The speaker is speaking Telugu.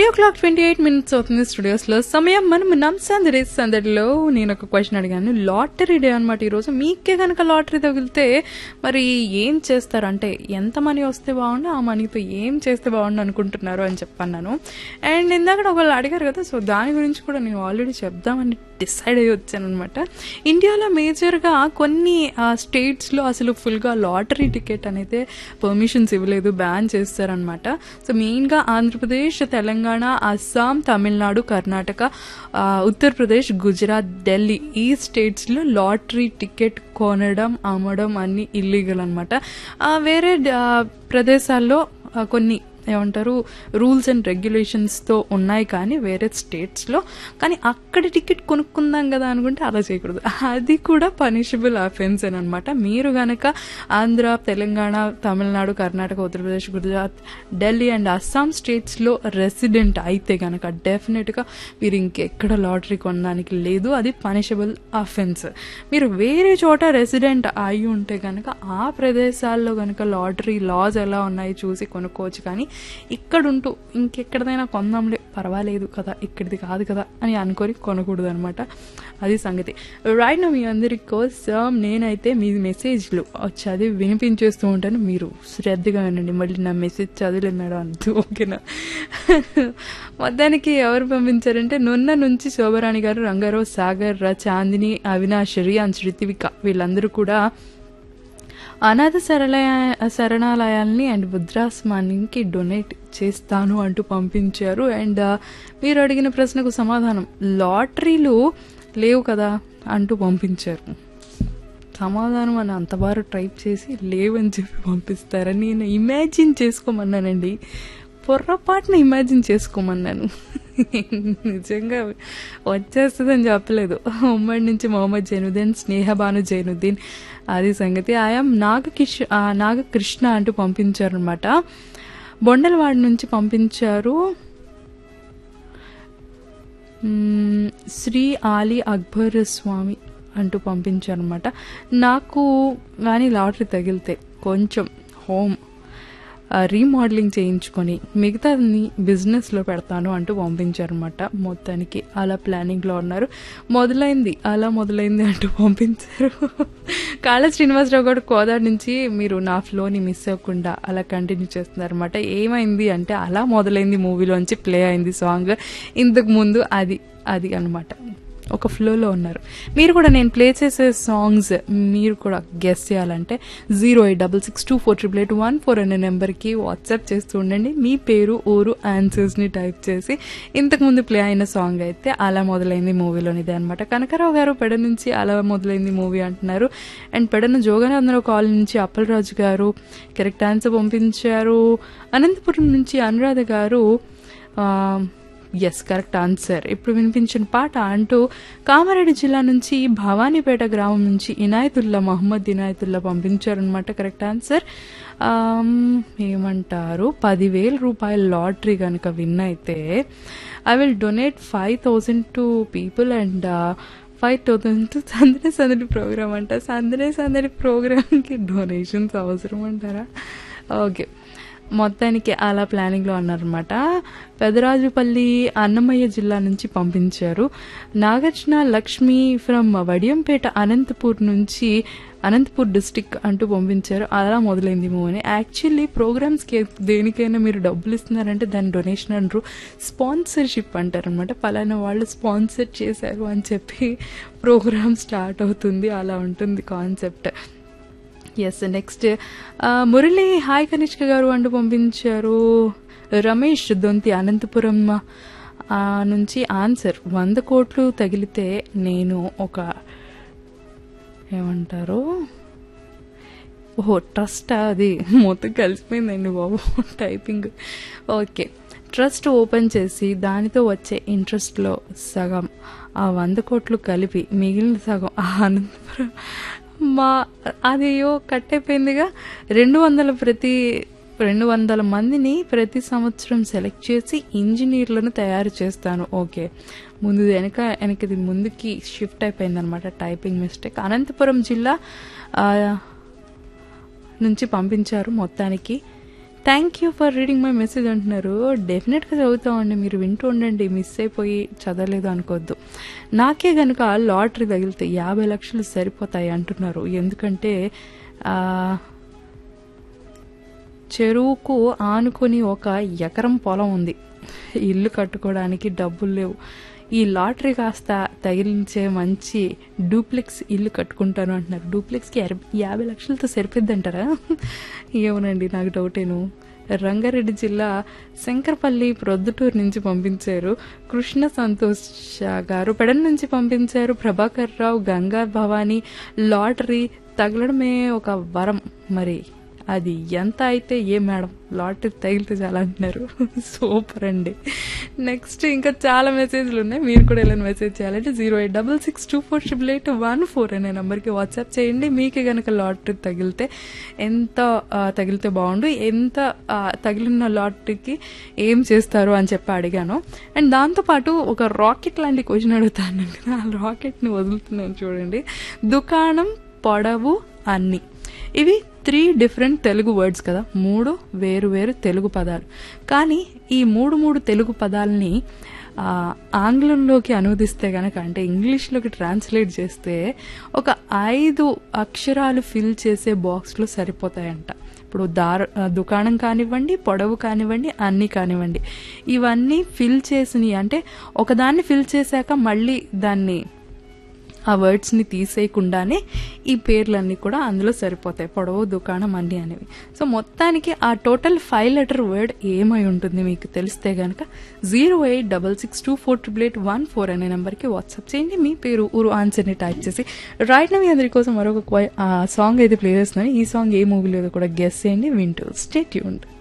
ఓ క్లాక్ ట్వంటీ ఎయిట్ మినిట్స్ అవుతుంది స్టూడియోస్ లో సమయం మనం ఉన్నాం సందడి సందడిలో నేను ఒక క్వశ్చన్ అడిగాను లాటరీ డే అనమాట ఈరోజు మీకే కనుక లాటరీ తగిలితే మరి ఏం చేస్తారు అంటే ఎంత మనీ వస్తే బాగుండు ఆ మనీతో ఏం చేస్తే బాగుండు అనుకుంటున్నారు అని చెప్పన్నాను అండ్ ఇందాక ఒకళ్ళు అడిగారు కదా సో దాని గురించి కూడా నేను ఆల్రెడీ చెప్దామని డిసైడ్ అయ్యి వచ్చాను అనమాట ఇండియాలో మేజర్గా కొన్ని స్టేట్స్లో అసలు ఫుల్గా లాటరీ టికెట్ అనేది పర్మిషన్స్ ఇవ్వలేదు బ్యాన్ చేస్తారనమాట సో మెయిన్గా ఆంధ్రప్రదేశ్ తెలంగాణ అస్సాం తమిళనాడు కర్ణాటక ఆ, ఉత్తరప్రదేశ్ గుజరాత్ ఢిల్లీ ఈ స్టేట్స్లో లాటరీ టికెట్ కొనడం అమ్మడం అన్ని ఇల్లీగల్ అనమాట వేరే ఆ, ప్రదేశాల్లో ఆ, కొన్ని ఏమంటారు రూల్స్ అండ్ రెగ్యులేషన్స్తో ఉన్నాయి కానీ వేరే స్టేట్స్లో కానీ అక్కడ టికెట్ కొనుక్కుందాం కదా అనుకుంటే అలా చేయకూడదు అది కూడా పనిషబుల్ అఫెన్స్ అని అనమాట మీరు గనక ఆంధ్ర తెలంగాణ తమిళనాడు కర్ణాటక ఉత్తరప్రదేశ్ గుజరాత్ ఢిల్లీ అండ్ అస్సాం స్టేట్స్లో రెసిడెంట్ అయితే గనక డెఫినెట్గా మీరు ఇంకెక్కడ లాటరీ కొనడానికి లేదు అది పనిషబుల్ అఫెన్స్ మీరు వేరే చోట రెసిడెంట్ అయి ఉంటే గనక ఆ ప్రదేశాల్లో గనక లాటరీ లాస్ ఎలా ఉన్నాయి చూసి కొనుక్కోవచ్చు కానీ ఇక్కడుంటూ ఇంకెక్కడదైనా కొందాంలే పర్వాలేదు కదా ఇక్కడిది కాదు కదా అని అనుకొని కొనకూడదు అనమాట అది సంగతి రైట్ నా మీ అందరి కోసం నేనైతే మీ మెసేజ్లు చదివి వినిపించేస్తూ ఉంటాను మీరు శ్రద్ధగా వినండి మళ్ళీ నా మెసేజ్ చదివలేదు మేడం అంటూ ఓకేనా మొత్తానికి ఎవరు పంపించారంటే నున్న నుంచి శోభరాణి గారు రంగారావు సాగర్ రా చాందిని అవినాష్ రియాన్ శృతివిక వీళ్ళందరూ కూడా అనాథ శరణాలయ శరణాలయాల్ని అండ్ వృద్ధాశ్రమానికి డొనేట్ చేస్తాను అంటూ పంపించారు అండ్ ఆ, మీరు అడిగిన ప్రశ్నకు సమాధానం లాటరీలు లేవు కదా అంటూ పంపించారు సమాధానం అని అంత బాగా టైప్ చేసి లేవని చెప్పి పంపిస్తారని నేను ఇమాజిన్ చేసుకోమన్నానండి పొర్రపాటున ఇమాజిన్ చేసుకోమన్నాను నిజంగా వచ్చేస్తుందని చెప్పలేదు ఉమ్మడి నుంచి మొహమ్మద్ జైనుద్దీన్ స్నేహబాను జైనుద్దీన్ అది సంగతి ఆయాం నాగకిష్ ఆ, నాగకృష్ణ అంటూ పంపించారనమాట బొండలవాడి నుంచి పంపించారు మ్మ్, శ్రీ ఆలీ అక్బర్ స్వామి అంటూ పంపించారనమాట నాకు కానీ లాటరీ తగిలితే కొంచెం హోమ్ రీమోడలింగ్ చేయించుకొని మిగతాని బిజినెస్లో పెడతాను అంటూ పంపించారనమాట మొత్తానికి అలా ప్లానింగ్లో ఉన్నారు మొదలైంది అలా మొదలైంది అంటూ పంపించారు కాళ శ్రీనివాసరావు గారు కోదాడు నుంచి మీరు నా ఫ్లోని మిస్ అవ్వకుండా అలా కంటిన్యూ చేస్తున్నారు అనమాట ఏమైంది అంటే అలా మొదలైంది మూవీలోంచి ప్లే అయింది సాంగ్ ఇంతకు ముందు అది అది అనమాట ఒక ఫ్లోలో ఉన్నారు మీరు కూడా నేను ప్లే చేసే సాంగ్స్ మీరు కూడా గెస్ట్ చేయాలంటే zero eight double six two four triple eight one four అనే నెంబర్కి వాట్సాప్ చేస్తూ ఉండండి మీ పేరు ఊరు ఆన్సర్స్ని టైప్ చేసి ఇంతకుముందు ప్లే అయిన సాంగ్ అయితే అలా మొదలైంది మూవీలోనిదే అనమాట కనకరావు గారు పెడ నుంచి అలా మొదలైంది మూవీ అంటున్నారు అండ్ పెడన జోగానందరావు కాల్ నుంచి అప్పలరాజు గారు కరెక్ట్ ఆన్సర్ పంపించారు అనంతపురం నుంచి అనురాధ గారు ఆ, ఎస్ కరెక్ట్ ఆన్సర్ ఇప్పుడు వినిపించిన పాట అంటూ కామారెడ్డి జిల్లా నుంచి భవానీపేట గ్రామం నుంచి ఇనాయతుల్లా మహమ్మద్ ఇనాయతుల్లా పంపించారనమాట కరెక్ట్ ఆన్సర్ ఆమ్, ఏమంటారు పదివేల రూపాయల లాటరీ కనుక విన్ అయితే I will donate five thousand to people and five thousand సందడి సందడి ప్రోగ్రామ్ అంట సందడి సందడి ప్రోగ్రామ్కి డొనేషన్స్ అవసరం అంటారా ఓకే మొత్తానికి అలా ప్లానింగ్లో ఉన్నారనమాట పెదరాజుపల్లి అన్నమయ్య జిల్లా నుంచి పంపించారు నాగార్జున లక్ష్మి ఫ్రమ్ వడియంపేట అనంతపూర్ నుంచి అనంతపూర్ డిస్టిక్ అంటూ పంపించారు అలా మొదలైంది మూవీ యాక్చువల్లీ ప్రోగ్రామ్స్కి దేనికైనా మీరు డబ్బులు ఇస్తున్నారంటే దాని డొనేషన్ అంటారు స్పాన్సర్షిప్ అంటారనమాట పలానా వాళ్ళు స్పాన్సర్ చేశారు అని చెప్పి ప్రోగ్రామ్ స్టార్ట్ అవుతుంది అలా ఉంటుంది concept yes next Murali hi Kanishka గారు అంటూ పంపించారు రమేష్ దొంతి అనంతపురం ఆ, నుంచి ఆన్సర్ వంద కోట్లు తగిలితే నేను ఒక ఏమంటారు ఓహో ట్రస్ట్ అది మొత్తం కలిసిపోయిందండి బాబు టైపింగ్ ఓకే ట్రస్ట్ ఓపెన్ చేసి దానితో వచ్చే ఇంట్రెస్ట్లో సగం ఆ వంద కోట్లు కలిపి మిగిలిన సగం ఆ అనంతపురం మా అదేయో కట్ అయిపోయిందిగా రెండు వందల ప్రతి రెండు వందల మందిని ప్రతి సంవత్సరం సెలెక్ట్ చేసి ఇంజనీర్లను తయారు చేస్తాను ఓకే ముందు వెనక వెనకది ముందుకి షిఫ్ట్ అయిపోయింది అనమాట టైపింగ్ మిస్టేక్ అనంతపురం జిల్లా ఆ, నుంచి పంపించారు మొత్తానికి thank you for reading my message అంటున్నారు డెఫినెట్గా చదువుతామండి మీరు వింటూ ఉండండి మిస్ అయిపోయి చదవలేదు అనుకోవద్దు నాకే గనుక లాటరీ తగిలితే యాభై లక్షలు సరిపోతాయి అంటున్నారు ఎందుకంటే ఆ, చెరువుకు ఆనుకొని ఒక ఎకరం పొలం ఉంది ఇల్లు కట్టుకోవడానికి డబ్బులు లేవు ఈ లాటరీ కాస్త తగిలించే మంచి డూప్లెక్స్ ఇల్లు కట్టుకుంటాను అంటున్నారు డూప్లెక్స్కి ఎర- యాభై లక్షలతో సరిపోద్దంటారా ఏమోనండి నాకు డౌటేను రంగారెడ్డి జిల్లా శంకరపల్లి ప్రొద్దుటూరు నుంచి పంపించారు కృష్ణ సంతోష్ షా గారు పెడల నుంచి పంపించారు ప్రభాకర్ రావు గంగా భవానీ లాటరీ తగలడమే ఒక వరం మరి అది ఎంత అయితే ఏ మేడం లాటరీ తగిలితే చాలా అంటున్నారు సూపర్ అండి నెక్స్ట్ ఇంకా చాలా మెసేజ్లు ఉన్నాయి మీరు కూడా ఇలా మెసేజ్ చేయాలంటే zero eight double six two four triple eight one four అనే నెంబర్కి వాట్సాప్ చేయండి మీకే కనుక లాటరీ తగిలితే ఎంత ఆ, తగిలితే బాగుండు ఎంత ఆ, తగిలిన లాటరీకి ఏం చేస్తారు అని చెప్పి అడిగాను అండ్ దాంతోపాటు ఒక రాకెట్ లాంటి క్వశ్చన్ అడుగుతాను కదా ఆ రాకెట్ని వదులుతున్నాను చూడండి దుకాణం పొడవు అన్ని ఇవి త్రీ డిఫరెంట్ తెలుగు వర్డ్స్ కదా మూడు వేరు వేరు తెలుగు పదాలు కానీ ఈ మూడు మూడు తెలుగు పదాలని ఆ, ఆంగ్లంలోకి అనువదిస్తే గనక అంటే ఇంగ్లీష్లోకి ట్రాన్స్లేట్ చేస్తే ఒక ఐదు అక్షరాలు ఫిల్ చేసే బాక్స్లో సరిపోతాయంట ఇప్పుడు దార ఆ, దుకాణం కానివ్వండి పొడవు కానివ్వండి అన్నీ కానివ్వండి ఇవన్నీ ఫిల్ చేసినవి అంటే ఒకదాన్ని ఫిల్ చేశాక మళ్ళీ దాన్ని ఆ వర్డ్స్ని తీసేయకుండానే ఈ పేర్లన్నీ కూడా అందులో సరిపోతాయి పొడవు దుకాణం అన్ని అనేవి సో మొత్తానికి ఆ టోటల్ ఫైవ్ లెటర్ వర్డ్ ఏమై ఉంటుంది మీకు తెలిస్తే గనక zero eight double six two four triple eight one four అనే నెంబర్కి వాట్సాప్ చేయండి మీ పేరు ఊరు ఆన్సర్ని టైప్ చేసి రైట్ నా మీ అందరి కోసం మరొక సాంగ్ అయితే ప్లే చేస్తున్నాను ఈ సాంగ్ ఏ మూవీలో కూడా గెస్ చేయండి వింటూ స్టే ట్యూన్డ్